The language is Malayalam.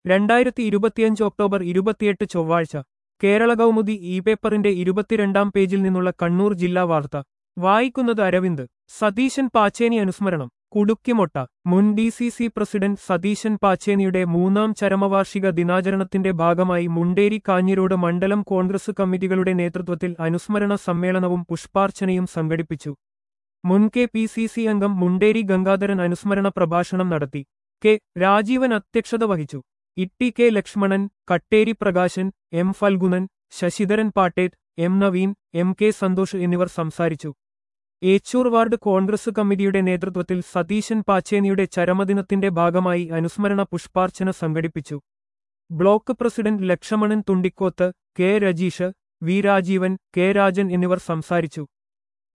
രണ്ടായിരത്തി ഇരുപത്തിയഞ്ച് ഒക്ടോബർ ഇരുപത്തിയെട്ട് ചൊവ്വാഴ്ച കേരള കൗമുദി ഇ പേപ്പറിന്റെ ഇരുപത്തിരണ്ടാം പേജിൽ നിന്നുള്ള കണ്ണൂർ ജില്ലാ വാർത്ത വായിക്കുന്നത് അരവിന്ദ് സതീശൻ പാച്ചേനി അനുസ്മരണം കുടുക്കിമൊട്ട മുൻ D C C president Satheesan പാച്ചേനിയുടെ മൂന്നാം ചരമവാർഷിക ദിനാചരണത്തിന്റെ ഭാഗമായി മുണ്ടേരി കാഞ്ഞിരോട് മണ്ഡലം കോൺഗ്രസ് കമ്മിറ്റികളുടെ നേതൃത്വത്തിൽ അനുസ്മരണ സമ്മേളനവും പുഷ്പാർച്ചനയും സംഘടിപ്പിച്ചു മുൻ കെ പി സി സി അംഗം മുണ്ടേരി ഗംഗാധരൻ അനുസ്മരണ പ്രഭാഷണം നടത്തി കെ രാജീവൻ അധ്യക്ഷത വഹിച്ചു Itty K Lakshmanan Katteri Prakashan M Phalgunan Sasidharan Pattet M Naveen M K Santhosh എന്നിവർ സംസാരിച്ചു ഏച്ചൂർ വാർഡ് കോൺഗ്രസ് കമ്മിറ്റിയുടെ നേതൃത്വത്തിൽ സതീശൻ പാച്ചേനിയുടെ ചരമദിനത്തിന്റെ ഭാഗമായി അനുസ്മരണ പുഷ്പാർച്ചന സംഘടിപ്പിച്ചു block president Lakshmanan Thundikoth K Rajeesh V Rajeevan K Rajan എന്നിവർ സംസാരിച്ചു